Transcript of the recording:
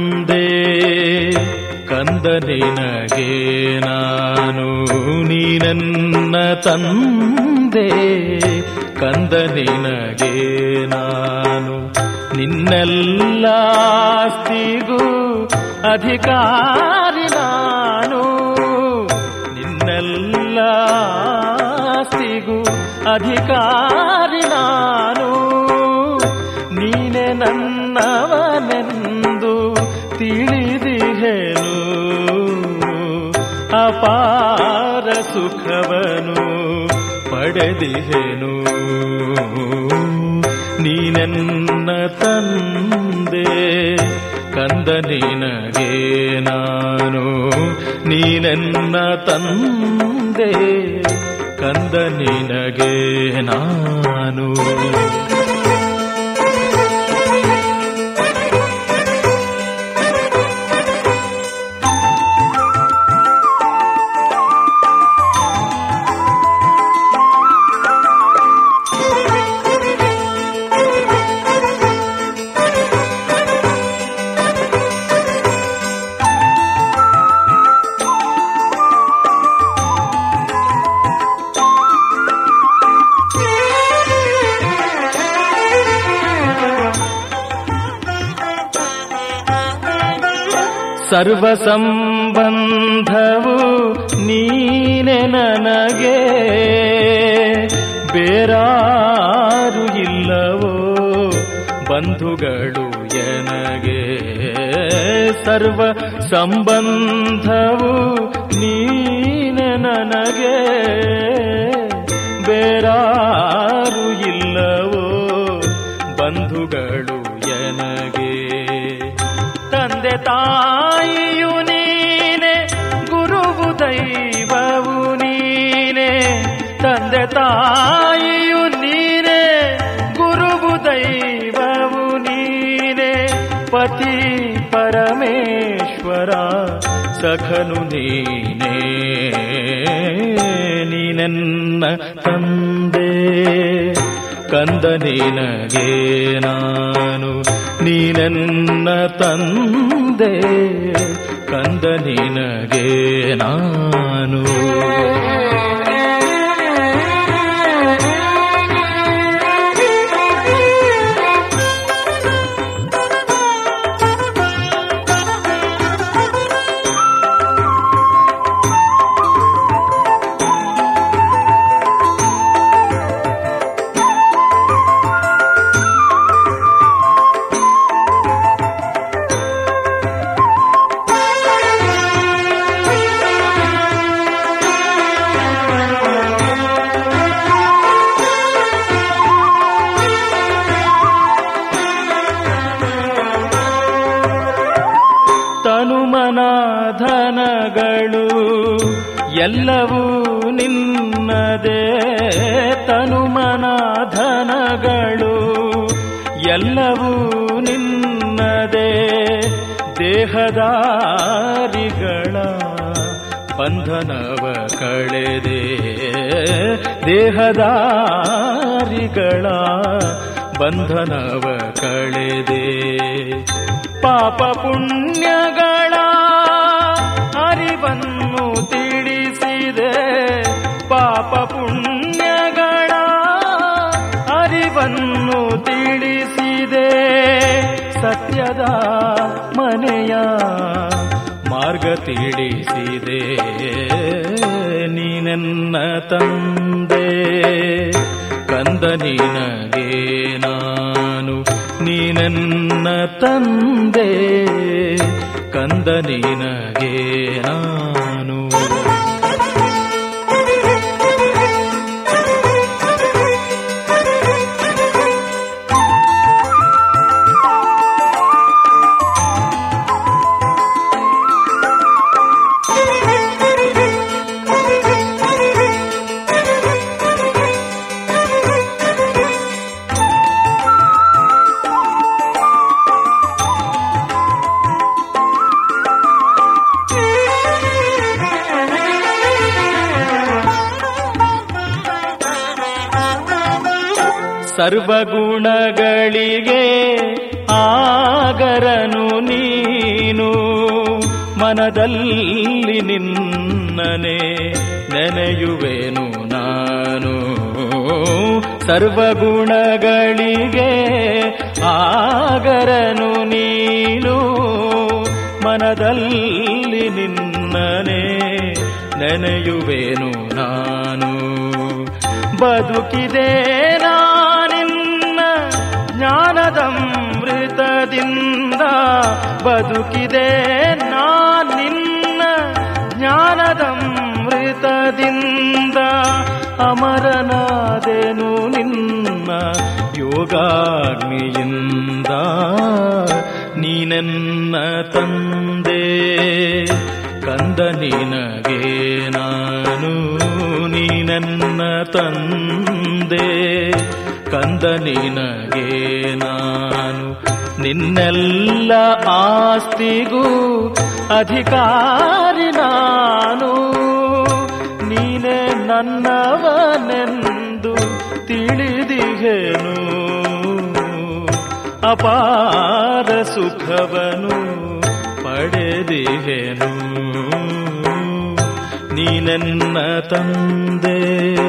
ತಂದೆ ಕಂದ ನಿನಗೆ ನಾನು ನೀನನ್ನ ತಂದೆ ಕಂದ ನಿನಗೆ ನಾನು ನಿನ್ನೆಲ್ಲಾಸ್ತಿಗೂ ಅಧಿಕಾರಿ ನಾನು ನಿನ್ನೆಲ್ಲಾಸ್ತಿಗೂ ಅಧಿಕಾರಿ ನಾನು ನೀನೆ ನನ್ನವನೆಂದು ತಿಳಿದಿಹೆನು ಅಪಾರ ಸುಖವನು ಪಡೆದಿಹೆನು ನೀನೆನ್ನ ತಂದೆ ಕಂದ ನಿನಗೆ ನಾನು ನೀನೆನ್ನ ತಂದೆ ಕಂದ ನಿನಗೆ ನಾನು ಸರ್ವ ಸಂಬಂಧವು ನೀನೆ ನನಗೆ ಬೇರಾರು ಇಲ್ಲವೋ ಬಂಧುಗಳು ಎನಗೆ ಸರ್ವ ಸಂಬಂಧವು ನೀನೆ ನನಗೆ ಬೇರಾರು ಇಲ್ಲವೋ ಬಂಧುಗಳು ಎನಗೆ ತಂದೆ ತಾಯಿಯು ನೀನೆ ಗುರುವು ದೈವವು ನೀನೆ ತಂದೆ ತಾಯಿಯು ನೀನೆ ಗುರುವು ದೈವವು ನೀನೆ ಪತಿ ಪರಮೇಶ್ವರ ಸಖನು ನೀನೇ ನೀನೆನ್ನ ತಂದೆ ಕಂದ ನಿನಗೆ ನಾನು ನೀನೆನ್ನ ತಂದೆ ಕಂದ ನಿನಗೆ ನಾನು ತನುಮನಾಧನಗಳು ಎಲ್ಲವೂ ನಿನ್ನದೇ ತನುಮನಾಧನಗಳು ಎಲ್ಲವೂ ನಿನ್ನದೇ ದೇಹದಾರಿಗಳ ಬಂಧನವ ಕಳೆದೆ ದೇಹದಾರಿಗಳ ಬಂಧನವ ಕಳೆದೆ ಪಾಪ ಪುಣ್ಯಗಳ ಅರಿವನ್ನು ತಿಳಿಸಿದೆ ಪಾಪ ಪುಣ್ಯಗಳ ಅರಿವನ್ನು ತಿಳಿಸಿದೆ ಸತ್ಯದ ಮನೆಯ ಮಾರ್ಗ ತಿಳಿಸಿದೆ ನೀನೆನ್ನ ತಂದೆ ಕಂದ ನಿನಗೆ ನಾನು ನೀನೆನ್ನ ತಂದೆ ಕಂದ ನಿನಗೆ ನಾನು ಸರ್ವಗುಣಗಳಿಗೆ ಆಗರನು ನೀನೆ ನೀನು ಮನದಲ್ಲಿ ನಿನ್ನನೆ ನೆನೆಯುವೆನು ನಾನು ಸರ್ವಗುಣಗಳಿಗೆ ಆಗರನು ನೀನು ಮನದಲ್ಲಿ ನಿನ್ನನೆ ನೆನೆಯುವೆನು ನಾನು ಬದುಕಿದೆ ನಾನಿನ್ನ ಜ್ಞಾನದಮೃತದಿಂದ ಬದುಕಿದೆ ನಾನಿನ್ನ ಜ್ಞಾನದಮೃತದಿಂದ ಅಮರನಾದೆನು ನಿನ್ನ ಯೋಗಾಗ್ನಿಯಿಂದ ನೀನೆನ್ನ ತಂದೆ ಕಂದ ನಿನಗೆ ನಾನು ನೀನೆನ್ನ ತಂದೆ ಕಂದ ನಿನಗೆ ನಾನು ನಿನ್ನೆಲ್ಲ ಆಸ್ತಿಗೂ ಅಧಿಕಾರಿ ನಾನು ನೀನೇ ನನ್ನವನೆಂದು ತಿಳಿದಿಹೆನು ಅಪಾರ ಸುಖವನು ಪಡೆದಿಹೆನು ನೀನೆನ್ನ ತಂದೆ